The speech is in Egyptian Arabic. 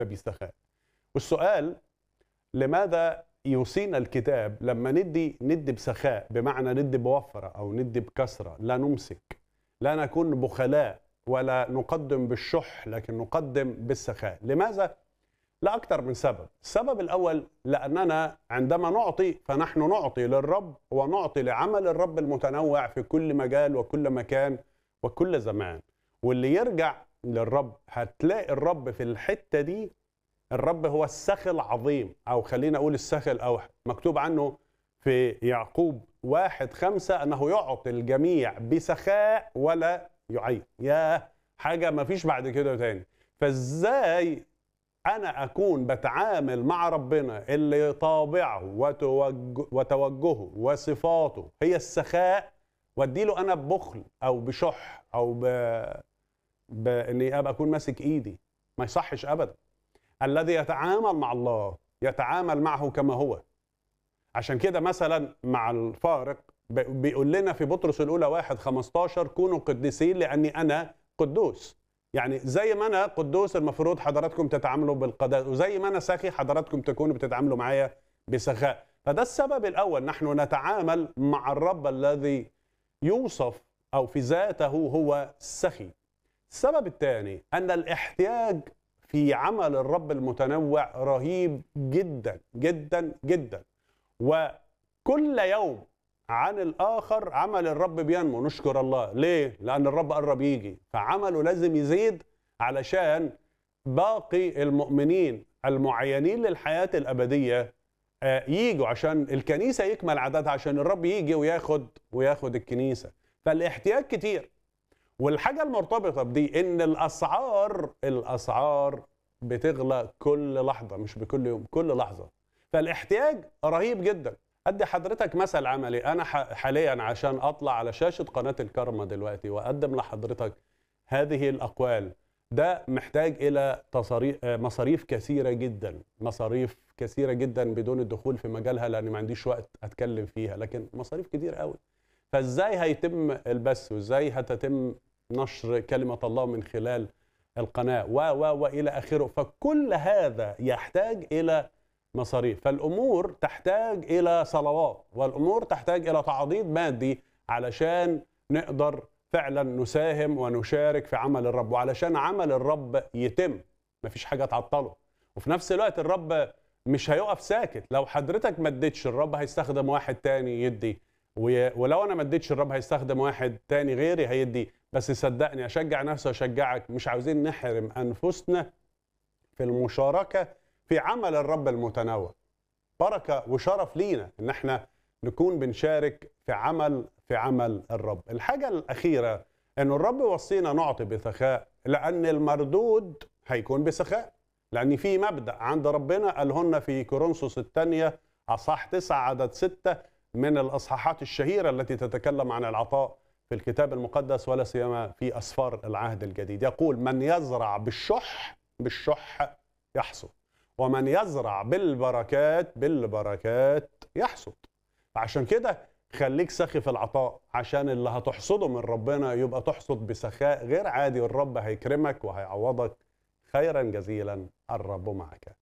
فبسخاء والسؤال لماذا يوصينا الكتاب لما ندي ندي بسخاء بمعنى ندي بوفرة أو ندي بكثرة لا نمسك لا نكون بخلاء ولا نقدم بالشح لكن نقدم بالسخاء لماذا؟ لأكثر من سبب السبب الأول لأننا عندما نعطي فنحن نعطي للرب ونعطي لعمل الرب المتنوع في كل مجال وكل مكان وكل زمان واللي يرجع للرب هتلاقي الرب في الحتة دي الرب هو السخي العظيم أو خلينا أقول السخي الأوحد مكتوب عنه في يعقوب واحد خمسة أنه يعطي الجميع بسخاء ولا يعين يا حاجة ما فيش بعد كده تاني فازاي انا اكون بتعامل مع ربنا اللي طابعه وتوجه وتوجهه وصفاته هي السخاء واديله انا ببخل او بشح او ب... باني ابقى اكون ماسك ايدي ما يصحش ابدا الذي يتعامل مع الله يتعامل معه كما هو عشان كده مثلا مع الفارق بيقول لنا في بطرس الاولى واحد 15 كونوا قديسين لاني انا قدوس يعني زي ما انا قدوس المفروض حضراتكم تتعاملوا بالقداسه وزي ما انا سخي حضراتكم تكونوا بتتعاملوا معايا بسخاء فده السبب الاول نحن نتعامل مع الرب الذي يوصف او في ذاته هو السخي السبب الثاني ان الاحتياج في عمل الرب المتنوع رهيب جدا جدا جدا وكل يوم عن الاخر عمل الرب بينمو نشكر الله ليه لان الرب قرب يجي فعمله لازم يزيد علشان باقي المؤمنين المعينين للحياه الابديه يجوا عشان الكنيسه يكمل عددها عشان الرب يجي وياخد وياخد الكنيسه فالاحتياج كتير والحاجه المرتبطه بدي ان الاسعار الاسعار بتغلى كل لحظه مش بكل يوم كل لحظه فالاحتياج رهيب جدا ادي حضرتك مثل عملي انا حاليا عشان اطلع على شاشه قناه الكرمه دلوقتي واقدم لحضرتك هذه الاقوال ده محتاج الى تصاريف مصاريف كثيره جدا مصاريف كثيره جدا بدون الدخول في مجالها لان ما عنديش وقت اتكلم فيها لكن مصاريف كتير قوي فازاي هيتم البث وازاي هتتم نشر كلمه الله من خلال القناه و و والى اخره فكل هذا يحتاج الى مصاريف فالامور تحتاج الى صلوات والامور تحتاج الى تعضيد مادي علشان نقدر فعلا نساهم ونشارك في عمل الرب وعلشان عمل الرب يتم مفيش حاجه تعطله وفي نفس الوقت الرب مش هيقف ساكت لو حضرتك ما اديتش الرب هيستخدم واحد تاني يدي ولو انا ما اديتش الرب هيستخدم واحد تاني غيري هيدي بس صدقني اشجع نفسي واشجعك مش عاوزين نحرم انفسنا في المشاركه في عمل الرب المتنوع بركة وشرف لينا ان احنا نكون بنشارك في عمل في عمل الرب الحاجة الأخيرة أن الرب وصينا نعطي بسخاء لأن المردود هيكون بسخاء لأن في مبدأ عند ربنا قالهن في كورنثوس الثانية أصح تسعة عدد ستة من الأصحاحات الشهيرة التي تتكلم عن العطاء في الكتاب المقدس ولا سيما في أسفار العهد الجديد يقول من يزرع بالشح بالشح يحصد ومن يزرع بالبركات بالبركات يحصد عشان كده خليك سخي في العطاء عشان اللي هتحصده من ربنا يبقى تحصد بسخاء غير عادي والرب هيكرمك وهيعوضك خيرا جزيلا الرب معك